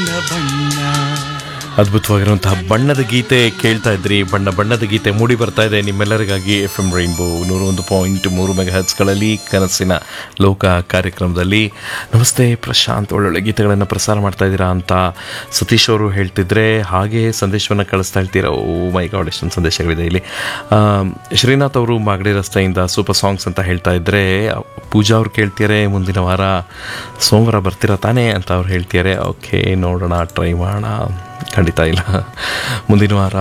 ಬಣ್ಣ ಬಣ್ಣ ಅದ್ಭುತವಾಗಿರುವಂತಹ ಬಣ್ಣದ ಗೀತೆ ಕೇಳ್ತಾ ಇದ್ರಿ ಬಣ್ಣ ಬಣ್ಣದ ಗೀತೆ ಮೂಡಿ ಬರ್ತಾ ಇದೆ ನಿಮ್ಮೆಲ್ಲರಿಗಾಗಿ ಎಫ್ ಎಂ ರೈನ್ಬೋ ನೂರ ಒಂದು ಪಾಯಿಂಟ್ ಮೂರು ಮೆಗಾ ಹರ್ಟ್ಸ್ಗಳಲ್ಲಿ ಕನಸಿನ ಲೋಕ ಕಾರ್ಯಕ್ರಮದಲ್ಲಿ ನಮಸ್ತೆ ಪ್ರಶಾಂತ್ ಒಳ್ಳೊಳ್ಳೆ ಗೀತೆಗಳನ್ನು ಪ್ರಸಾರ ಮಾಡ್ತಾ ಇದ್ದೀರಾ ಅಂತ ಸತೀಶ್ ಅವರು ಹೇಳ್ತಿದ್ರೆ ಹಾಗೆ ಸಂದೇಶವನ್ನು ಕಳಿಸ್ತಾ ಇರ್ತೀರಾ ಓ ಮೈ ಗಾಡ್ ಎಷ್ಟೊಂದು ಸಂದೇಶಗಳಿದೆ ಇಲ್ಲಿ ಆ, ಶ್ರೀನಾಥ್ ಅವರು ಮಾಗಡಿ ರಸ್ತೆಯಿಂದ ಸೂಪರ್ ಸಾಂಗ್ಸ್ ಅಂತ ಹೇಳ್ತಾ ಇದ್ರೆ ಪೂಜಾ ಅವ್ರು ಕೇಳ್ತಿದ್ದಾರೆ ಮುಂದಿನ ವಾರ ಸೋಮವಾರ ಬರ್ತೀರಾ ತಾನೇ ಅಂತ ಅವ್ರು ಹೇಳ್ತಿದ್ದಾರೆ ಓಕೆ ನೋಡೋಣ ಟ್ರೈ ಮಾಡೋಣ ಖಂಡಿತ ಇಲ್ಲ ಮುಂದಿನ ವಾರ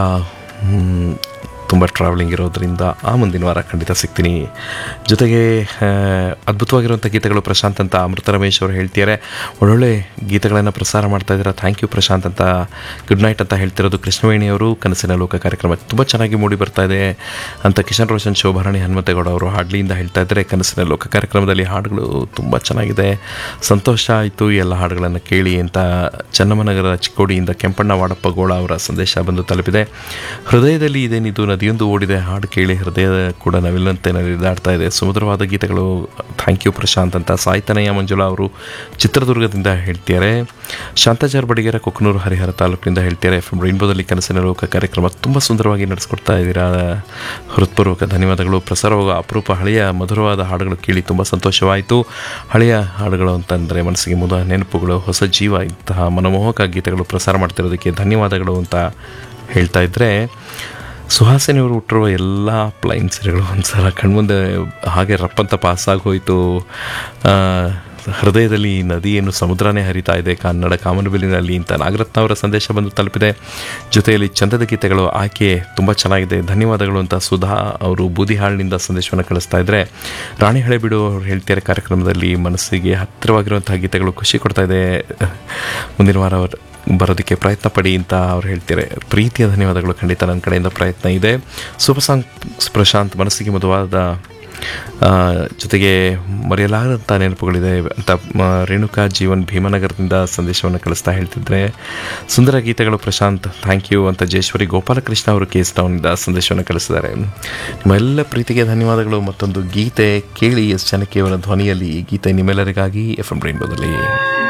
ಮ್, ತುಂಬ ಟ್ರಾವೆಲಿಂಗ್ ಇರೋದ್ರಿಂದ ಆ ಮುಂದಿನ ವಾರ ಖಂಡಿತ ಸಿಗ್ತೀನಿ ಜೊತೆಗೆ ಆ, ಅದ್ಭುತವಾಗಿರುವಂಥ ಗೀತೆಗಳು ಪ್ರಶಾಂತ್ ಅಂತ ಅಮೃತ ರಮೇಶ್ ಅವರು ಹೇಳ್ತಿದ್ದಾರೆ ಒಳ್ಳೊಳ್ಳೆ ಗೀತೆಗಳನ್ನು ಪ್ರಸಾರ ಮಾಡ್ತಾ ಇದ್ದೀರಾ ಥ್ಯಾಂಕ್ ಯು ಪ್ರಶಾಂತ್ ಅಂತ ಗುಡ್ ನೈಟ್ ಅಂತ ಹೇಳ್ತಿರೋದು ಕೃಷ್ಣವೇಣಿ ಅವರು ಕನಸಿನ ಲೋಕ ಕಾರ್ಯಕ್ರಮ ತುಂಬ ಚೆನ್ನಾಗಿ ಮೂಡಿ ಬರ್ತಾ ಇದೆ ಅಂತ ಕಿಶನ್ ರೋಷನ್ ಶೋಭಾರಾಣಿ ಹನುಮಂತೇಗೌಡ ಅವರು ಹಾಡ್ಲಿಯಿಂದ ಹೇಳ್ತಾ ಇದ್ದಾರೆ ಕನಸಿನ ಲೋಕ ಕಾರ್ಯಕ್ರಮದಲ್ಲಿ ಹಾಡುಗಳು ತುಂಬ ಚೆನ್ನಾಗಿದೆ ಸಂತೋಷ ಆಯಿತು ಈ ಎಲ್ಲ ಹಾಡುಗಳನ್ನು ಕೇಳಿ ಅಂತ ಚನ್ನಮ್ಮನಗರ ಚಿಕ್ಕೋಡಿಯಿಂದ ಕೆಂಪಣ್ಣ ವಾಡಪ್ಪ ಗೋಳ ಅವರ ಸಂದೇಶ ಬಂದು ತಲುಪಿದೆ ಹೃದಯದಲ್ಲಿ ಇದೇನಿದು ನದಿಯೊಂದು ಓಡಿದೆ ಹಾಡು ಕೇಳಿ ಹೃದಯ ಕೂಡ ನವಿಲ್ಲಂತೆ ನಲಿದಾಡ್ತಾ ಇದೆ ಸುಮಧುರವಾದ ಗೀತೆಗಳು ಥ್ಯಾಂಕ್ ಯು ಪ್ರಶಾಂತ್ ಅಂತ ಸಾಯ್ತನಯ್ಯ ಮಂಜುಳಾ ಅವರು ಚಿತ್ರದುರ್ಗದಿಂದ ಹೇಳ್ತಿದ್ದಾರೆ ಶಾಂತಾಚಾರ್ ಬಡಿಗೆರ ಕೊಕ್ಕನೂರು ಹರಿಹರ ತಾಲೂಕಿನಿಂದ ಹೇಳ್ತಿದ್ದಾರೆ ಎಫ್ ಎಂ ರೈನ್ಬೋದಲ್ಲಿ ಕನಸಿನ ಲೋಕ ಕಾರ್ಯಕ್ರಮ ತುಂಬ ಸುಂದರವಾಗಿ ನಡೆಸ್ಕೊಡ್ತಾ ಇದ್ದೀರಾ ಹೃತ್ಪೂರ್ವಕ ಧನ್ಯವಾದಗಳು ಪ್ರಸಾರವಾಗ ಅಪರೂಪ ಹಳೆಯ ಮಧುರವಾದ ಹಾಡುಗಳು ಕೇಳಿ ತುಂಬ ಸಂತೋಷವಾಯಿತು ಹಳೆಯ ಹಾಡುಗಳು ಅಂತಂದರೆ ಮನಸ್ಸಿಗೆ ಮುದ ನೆನಪುಗಳು ಹೊಸ ಜೀವ ಇಂತಹ ಮನಮೋಹಕ ಗೀತೆಗಳು ಪ್ರಸಾರ ಮಾಡ್ತಿರೋದಕ್ಕೆ ಧನ್ಯವಾದಗಳು ಅಂತ ಹೇಳ್ತಾ ಇದ್ದರೆ ಸುಹಾಸಿನಿಯವರು ಹುಟ್ಟಿರುವ ಎಲ್ಲ ಪ್ಲೈನ್ ಸೀರೆಗಳು ಒಂದ್ಸಲ ಕಣ್ಮುಂದೆ ಹಾಗೆ ರಪ್ಪಂತ ಪಾಸಾಗಿ ಹೋಯಿತು ಆ, ಹೃದಯದಲ್ಲಿ ಈ ನದಿ ಏನು ಸಮುದ್ರನೇ ಹರಿತಾ ಇದೆ ಕನ್ನಡ ಕಾಮನಬಿಲ್ಲಿನಲ್ಲಿ ಅಂತ ನಾಗರತ್ನ ಅವರ ಸಂದೇಶ ಬಂದು ತಲುಪಿದೆ ಜೊತೆಯಲ್ಲಿ ಚಂದದ ಗೀತೆಗಳು ಆಯ್ಕೆ ತುಂಬ ಚೆನ್ನಾಗಿದೆ ಧನ್ಯವಾದಗಳು ಅಂತ ಸುಧಾ ಅವರು ಬೂದಿಹಾಳಿನಿಂದ ಸಂದೇಶವನ್ನು ಕಳಿಸ್ತಾ ಇದ್ರೆ ರಾಣಿ ಹಳೆಬೀಡು ಅವ್ರು ಹೇಳ್ತಿದ್ದಾರೆ ಕಾರ್ಯಕ್ರಮದಲ್ಲಿ ಮನಸ್ಸಿಗೆ ಹತ್ತಿರವಾಗಿರುವಂತಹ ಗೀತೆಗಳು ಖುಷಿ ಕೊಡ್ತಾ ಇದೆ ಮುಂದಿನ ವಾರ ಅವರು ಬರೋದಕ್ಕೆ ಪ್ರಯತ್ನ ಪಡಿ ಅಂತ ಅವ್ರು ಹೇಳ್ತಾರೆ ಪ್ರೀತಿಯ ಧನ್ಯವಾದಗಳು ಖಂಡಿತ ನನ್ನ ಕಡೆಯಿಂದ ಪ್ರಯತ್ನ ಇದೆ ಸೂಪರ್ ಸಾಂಗ್ ಪ್ರಶಾಂತ್ ಮನಸ್ಸಿಗೆ ಮಧುವಾದ ಆ, ಜೊತೆಗೆ ಮರೆಯಲಾಗದಂಥ ನೆನಪುಗಳಿದೆ ಅಂತ ಮ, ರೇಣುಕಾ ಜೀವನ್ ಭೀಮನಗರದಿಂದ ಸಂದೇಶವನ್ನು ಕಳಿಸ್ತಾ ಹೇಳ್ತಿದ್ರೆ ಸುಂದರ ಗೀತೆಗಳು ಪ್ರಶಾಂತ್ ಥ್ಯಾಂಕ್ ಯು ಅಂತ ಜಯೇಶ್ವರಿ ಗೋಪಾಲಕೃಷ್ಣ ಅವರು ಕೇಸ್ ಟೌನಿಂದ ಸಂದೇಶವನ್ನು ಕಳಿಸಿದ್ದಾರೆ ನಿಮ್ಮ ಎಲ್ಲ ಪ್ರೀತಿಗೆ ಧನ್ಯವಾದಗಳು ಮತ್ತೊಂದು ಗೀತೆ ಕೇಳಿ ಎಸ್ ಜನಕ್ಕೆ ಅವರ ಧ್ವನಿಯಲ್ಲಿ ಈ ಗೀತೆ ನಿಮ್ಮೆಲ್ಲರಿಗಾಗಿ ಎಫ್ ಎಂ ರೈನ್ಬೋದಲ್ಲಿ